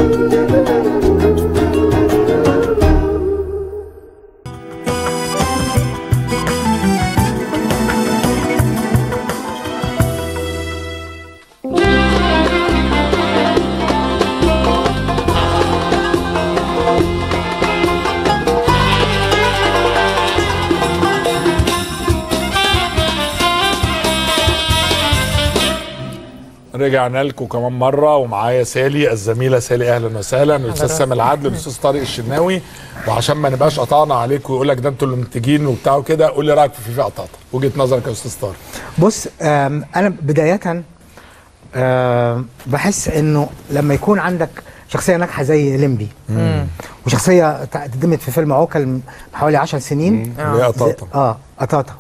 رجعنا لكم كمان مره ومعايا سالي الزميله سالي اهلا وسهلا الاستاذ سامي العدل الاستاذ طارق الشناوي وعشان ما نبقاش قطعنا عليك ويقول لك ده انتوا اللي منتجين وبتاع وكده قول لي رايك في فيفا قطاطا وجهه نظرك يا استاذ طارق بص آم، انا بدايه آم، بحس انه لما يكون عندك شخصيه ناجحه زي ليمبي وشخصيه قدمت في فيلم عوكل من حوالي 10 سنين اللي هي قطاطا اه قطاطا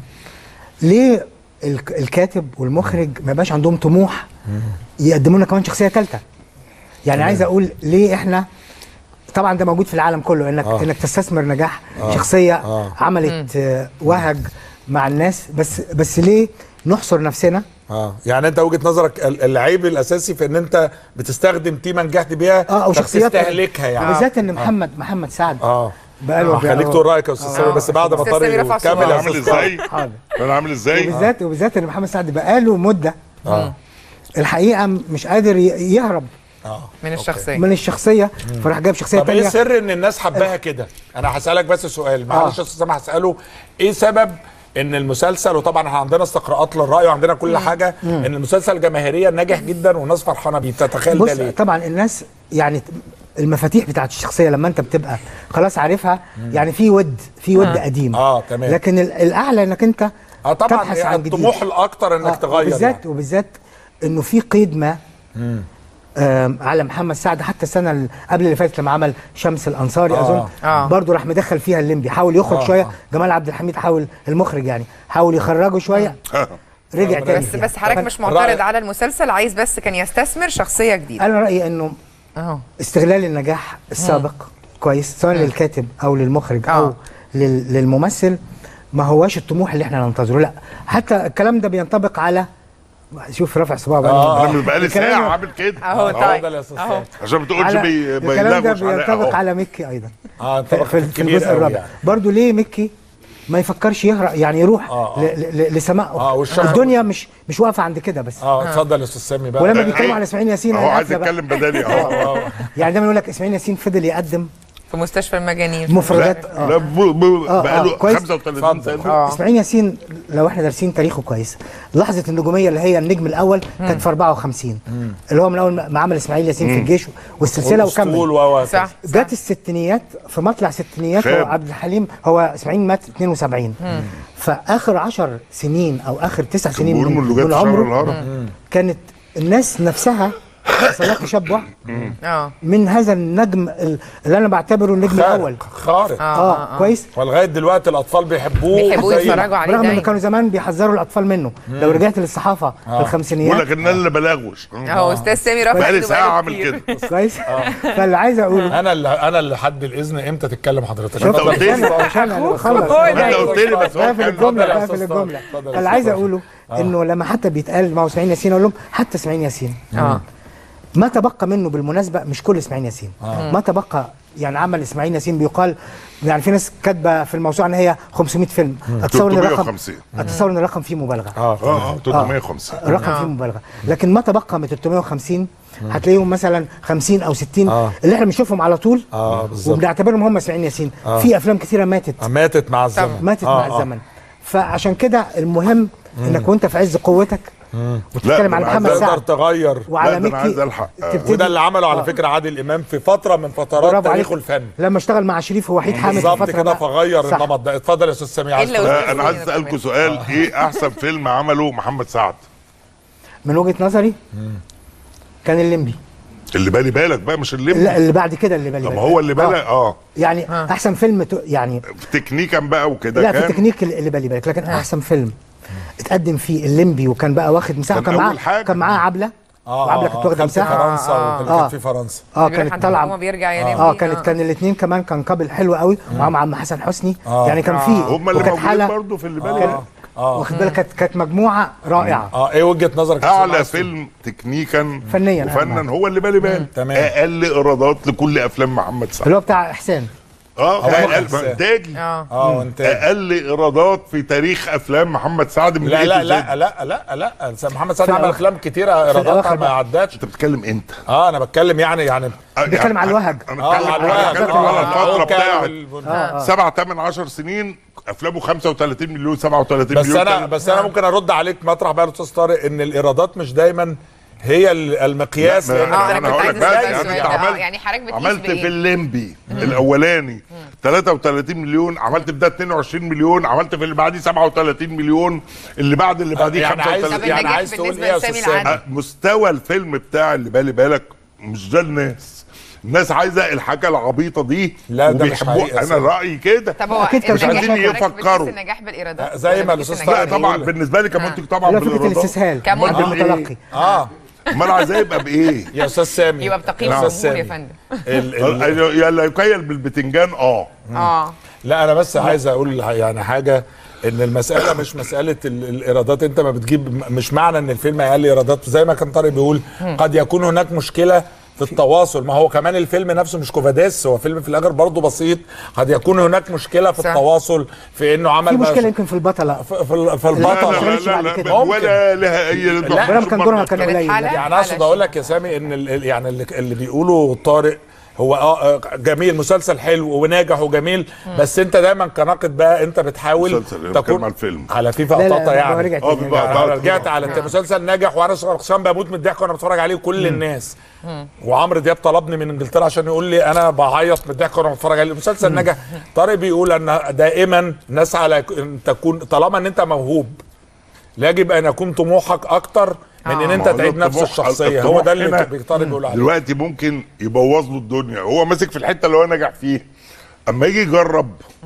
ليه الك- الكاتب والمخرج ما يبقاش عندهم طموح يقدموا لنا كمان شخصيه ثالثه يعني عايز اقول ليه احنا طبعا ده موجود في العالم كله انك آه. آه. انك تستثمر نجاح آه. شخصيه آه. آه. عملت آه وهج مع الناس بس بس ليه نحصر نفسنا اه يعني انت وجهه نظرك ال- العيب الاساسي في ان انت بتستخدم تيمه نجحت بيها اه او شخصيات تستهلكها يعني بالذات ان محمد محمد سعد اه بقاله آه، خليك تقول رايك يا استاذ سامي بس بعد ما أستاذ سامي طارق رفع وكمل صوته. يا عامل استاذ طارق. ازاي؟ حاضر انا عامل ازاي؟ وبالذات وبالذات ان محمد سعد بقاله مده اه الحقيقه مش قادر ي- يهرب اه من الشخصيه من الشخصيه فراح جايب شخصيه طب ايه تانية سر ان الناس حباها كده؟ انا هسالك بس سؤال معلش يا استاذ سامح هساله ايه سبب ان المسلسل وطبعا احنا عندنا استقراءات للراي وعندنا كل حاجه ان المسلسل جماهيريا ناجح جدا والناس فرحانه بيه تتخيل ده بص ليه؟ طبعا الناس يعني المفاتيح بتاعت الشخصيه لما انت بتبقى خلاص عارفها يعني في ود في ود قديم اه تمام لكن ال- الاعلى انك انت اه طبعا تبحث يعني عن جديد. الطموح الاكتر انك آه، تغير وبالذات يعني. وبالذات انه في قيد ما آم، على محمد سعد حتى السنه اللي قبل اللي فاتت لما عمل شمس الانصاري آه. اظن آه. برضه راح مدخل فيها الليمبي حاول يخرج آه، شويه آه. جمال عبد الحميد حاول المخرج يعني حاول يخرجه شويه رجع تاني بس فيها. بس حضرتك فأنا- مش معترض على المسلسل عايز بس كان يستثمر شخصيه جديده انا رايي انه اهو استغلال النجاح السابق كويس سواء للكاتب او للمخرج او آه. لل- للممثل ما هواش الطموح اللي احنا ننتظره لا حتى الكلام ده بينطبق على شوف رافع صباعه بقى آه. انا بقالي الكلام ساعه ده- عامل كده اهو اه طيب ده يا استاذ اهو سامي. عشان ما تقولش على بي- الكلام ده بيلغوش على بينطبق أهو. على ميكي ايضا اه في, طبعا في, في كبير الجزء قوي الرابع يعني. برضو ليه ميكي ما يفكرش يهرب يعني يروح آه، آه. ل- ل- لسماء آه، والشغل- الدنيا مش مش واقفه عند كده بس اه اتفضل يا استاذ سامي بقى ولما آه، بيتكلموا إيه؟ على اسماعيل ياسين هو عايز القفلة بقى. يتكلم بدالي اهو يعني دايما يقول لك اسماعيل ياسين فضل يقدم في مستشفى المجانين مفردات لا لا ب- ب- آه، بقاله كويس. 35 اتفضل. سنه اه اسماعيل ياسين لو احنا دارسين تاريخه كويس لحظه النجوميه اللي هي النجم الاول كانت في 54 اللي هو من اول ما عمل اسماعيل ياسين في الجيش والسلسله والأسطول وكمل و- و- صح جت الستينيات في مطلع ستينيات هو خاب. عبد الحليم هو اسماعيل مات 72 فاخر 10 سنين او اخر 9 سنين بيقولوا من, من لجات من شهر عمره الهرم كانت الناس نفسها حصل لها تشبع اه من هذا النجم ال- اللي انا بعتبره النجم الاول خارق خارق اه, كويس ولغايه دلوقتي الاطفال بيحبوه بيحبوه زي- يتفرجوا عليه برغم ان دايما كانوا زمان بيحذروا الاطفال منه لو رجعت للصحافه في بقول الخمسينيات لك ان انا اللي بلاغوش اهو استاذ سامي رفع بقالي إيده ساعه بقاله عامل كتير. كده كويس فاللي عايز اقوله انا اللي انا اللي حد الاذن امتى تتكلم حضرتك شفت اتفضل. قلت لي. عشان عشان انا بخلص هو انت ده. قلت لي بس هو قافل كان الجمله اتفضل يا قافل أستاذ الجمله طارق. اتفضل يا فاللي أستاذ عايز طارق. اقوله انه لما حتى بيتقال ما هو اسماعيل ياسين اقول لهم حتى اسماعيل ياسين اه ما تبقى منه بالمناسبه مش كل اسماعيل ياسين ما تبقى يعني عمل اسماعيل ياسين بيقال يعني في ناس كاتبه في الموسوعه ان هي 500 فيلم اتصور ان الرقم 350. اتصور ان الرقم فيه مبالغه اه اه اه 350 الرقم فيه مبالغه لكن ما تبقى من 350 هتلاقيهم مثلا 50 او 60 آه. اللي احنا بنشوفهم على طول اه بالظبط وبنعتبرهم هم اسماعيل ياسين في افلام كثيره ماتت آه، ماتت مع الزمن ماتت آه، مع آه. الزمن فعشان كده المهم انك وانت في عز قوتك وتتكلم لا، عن أنا عايز محمد تقدر سعد تغير لا، وعلى ده أنا عايز ميكي ألحق. آه. تبتدي- وده اللي عمله على آه. فكره عادل امام في فتره من فترات برافو عليك. تاريخه الفني لما اشتغل مع شريف ووحيد حامد في بالظبط فتره كده ما- فغير صح. النمط ده اتفضل يا استاذ سامي عايز إلا تقول- وأنت- آه، انا عايز اسالكم سؤال ايه احسن فيلم عمله محمد سعد من وجهه نظري كان الليمبي اللي بالي بالك بقى مش اللي لا اللي بعد كده اللي بالي طب بالك. هو اللي بالك آه. اه يعني احسن فيلم ت- يعني تكنيكا بقى وكده لا في كان تكنيك اللي بالي بالك لكن احسن فيلم اتقدم فيه الليمبي وكان بقى واخد مساحه كان وكان معاه أول حاجة. كان معاه عبله اه وعبله آه، كانت واخده كان في مساحه فرنسا آه. وكان آه. كان في فرنسا اه بيقولوا كانت حتى هو طالعه بيرجع يا اه لمبي. كانت كان الاثنين كمان كان قابل حلو قوي ومعاهم عم حسن حسني آه. يعني كان آه. فيه هم اللي وكانت موجودين حاله برضه في اللي بالي كان بالك آه. واخد بالك كانت كانت مجموعه رائعه اه ايه وجهه نظرك يا أستاذ اعلى عاصم؟ فيلم تكنيكا فنياً، أهم وفنا حاجة. هو اللي بالي بال تمام. اقل ايرادات لكل افلام محمد سعد اللي هو بتاع احسان اه أقل. اقل انتاجي اه اه وانت اقل ايرادات في تاريخ افلام محمد سعد من لا A to لا Z. لا لا لا لا محمد سعد في عمل الأواخر. افلام كتيره الأواخر ايراداتها ما بقى. عدتش انت بتتكلم انت اه انا بتكلم يعني يعني آه، بيتكلم على الوهج. انا اه بتكلم على على الوهج. بتكلم آه، على الفتره العوكل بتاعت وال- سبع ثمان 10 سنين افلامه 35 مليون 37 بس مليون انا تل- بس انا ممكن ارد عليك مطرح بقى يا استاذ طارق ان الايرادات مش دايما هي ال- المقياس لا، لان ما- اه انا أنا كنت هقول لك عايزه بس اسال يعني السؤال أنت ده. عملت- آه، يعني حضرتك بتقيس عملت في بايه؟ الليمبي الاولاني 33 مليون عملت في ده 22 مليون عملت في اللي بعديه 37 مليون اللي بعد اللي بعديه يعني عايز 35 طب يعني النجاح عايز تقول بالنسبة ايه يا لسامي استاذ سامي العدل. أه، مستوى الفيلم بتاع اللي بالي بالك مش ده الناس الناس عايزه الحاجه العبيطه دي لا، ده مش وبيحبوها. حقيقي يا انا سامي. رايي كده طب هو أكيد كان النجاح- مش عايزين حضرتك بتقيس يفكروا. النجاح بالايرادات زي ولا ما بتقيس الأستاذ النجاح طارق لا طبعا بيقول. بالنسبه لي كمنتج طبعا اللي هو فكره بالإيرادات. الاستسهال كمنتج. المتلقي اه امال عايزاه يبقى بايه؟ يا استاذ سامي يبقى بتقييم يا أستاذ الجمهور يا سامي. فندم ال- ال- يلا يكيل بالبتنجان اه اه لا انا بس عايز اقول يعني حاجه ان المساله مش مساله ال- الايرادات انت ما بتجيب مش معنى ان الفيلم اقل ايرادات زي ما كان طارق بيقول قد يكون هناك مشكله في التواصل ما هو كمان الفيلم نفسه مش كوفاديس هو فيلم في الاخر برضه بسيط قد يكون هناك مشكله في صح. التواصل في انه عمل في مش- مشكله يمكن في البطله في, في, في لا البطل لا اشتغلتش لا, بعد لا, كده. لا ممكن. ولا لها اي برام كان دورها كان كانت قليل حالة. لا. يعني اقصد اقول لك يا سامي ان ال- ال- يعني اللي, اللي بيقوله طارق هو اه آه، جميل مسلسل حلو وناجح وجميل بس انت دايما كناقد بقى انت بتحاول مسلسل، أنا بتكلم على الفيلم. على في لا لا فقطاطه هو يعني رجعت اه تاني. بيبقى- يعني انا رجعت على الت- مسلسل ناجح وانا شخصيا بموت من الضحك وانا بتفرج عليه كل الناس وعمرو دياب طلبني من انجلترا عشان يقول لي انا بعيط من الضحك وانا بتفرج عليه المسلسل نجح طارق بيقول ان دائما نسعى ان تكون طالما ان انت موهوب لا يجب ان يكون طموحك اكتر من ان آه. انت ما هو ده تعيد نفس الطموح- الشخصيه هو الطموح ده اللي هنا طارق بيقول عليه دلوقتي ممكن يبوظ له الدنيا هو ماسك في الحته اللي هو نجح فيه اما يجي يجرب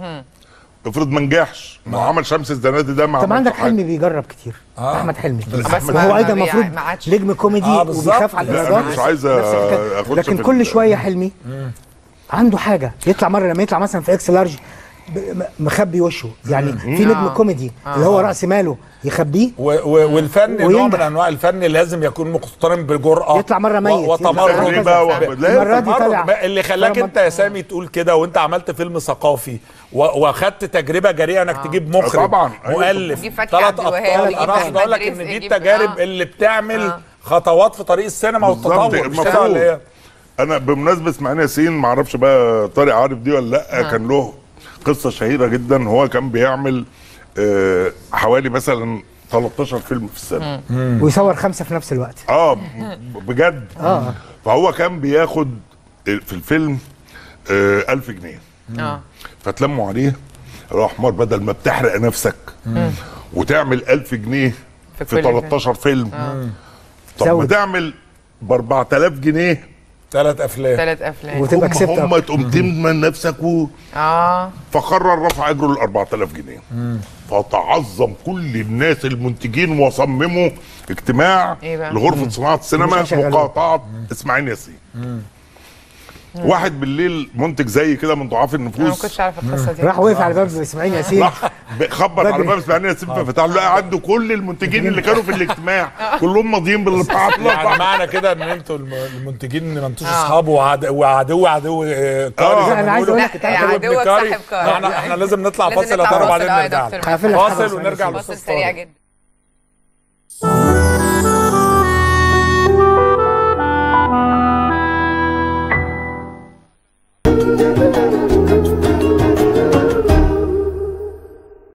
افرض ما نجحش ما هو عمل شمس الزنادي ده ما طب عملش عندك حاجة. حلمي بيجرب كتير آه. احمد حلمي بس ما- وهو ما ايضا بي- المفروض ما عادش. نجم كوميدي آه، بالظبط. وبيخاف على لا، الايرادات أنا مش عايز نفس الحكاية. أخش لكن في كل ال- شويه حلمي عنده حاجه يطلع مره لما يطلع مثلا في اكس لارج ب- م- مخبي وشه يعني في نجم آه. كوميدي اللي هو راس ماله يخبيه و و والفن نوع وينجح. من انواع الفن لازم يكون مقترن بالجرأه يطلع مرة ميت، و- يطلع وتمرد مرة كذا. و- لا، المرة دي تمرد. طلع ما- اللي خلاك مرة انت يا سامي تقول كده وانت عملت فيلم ثقافي و- واخدت تجربه جريئه انك تجيب مخرج طبعاً. أيوة. مؤلف يجيب فتحي ثلاث عبد الوهاب، ابطال يجيب انا اقصد اقول لك أحمد ان رزق، دي يجيب- التجارب آه. اللي بتعمل آه. خطوات في طريق السينما بالظبط، والتطور مش كده المفروض. ولا ايه؟ انا بمناسبه اسماعيل ياسين ما اعرفش بقى طارق عارف دي ولا لا كان له قصه شهيره جدا هو كان بيعمل آه، حوالي مثلا 13 فيلم في السنه ويصور خمسه في نفس الوقت اه ب- بجد اه فهو كان بياخد في الفيلم آه، ألف جنيه اه فتلموا عليه راح حمار بدل ما بتحرق نفسك وتعمل ألف جنيه في في كل 13 فيلم طب ما زود. تعمل ب 4000 جنيه ثلاث افلام ثلاث افلام وتبقى هم كسبت هم أكتر. تقوم تمن نفسك و... اه فقرر رفع اجره ل 4000 جنيه فتعظم كل الناس المنتجين وصمموا اجتماع إيه بقى؟ لغرفه صناعه السينما مش هيشغلوه. مقاطعه اسماعيل ياسين واحد بالليل منتج زي كده من ضعاف انا ما النفوس كنتش عارف القصه دي راح وقف على باب اسماعيل ياسين راح ب- خبط على بدري. باب اسماعيل ياسين ففتح له لقى عنده كل المنتجين اللي كانوا في الاجتماع كلهم ماضيين بالاربعه يعني معنى كده ان انتوا الم- المنتجين ما انتوش آه. اصحاب وعد- وعدو عدو آه، كاري آه. زي ما أنا عايز بيقولوا. أقول لك لا، عدو عدوك ابن كاري. صاحب كاري. احنا احنا لازم نطلع لازم فاصل نطلع يا ترى فاصل، وبعدين آه يا نرجع دكتور هقفل لك فاصل حاجة ونرجع اسمها فاصل للاستاذ سريع طارق. جدا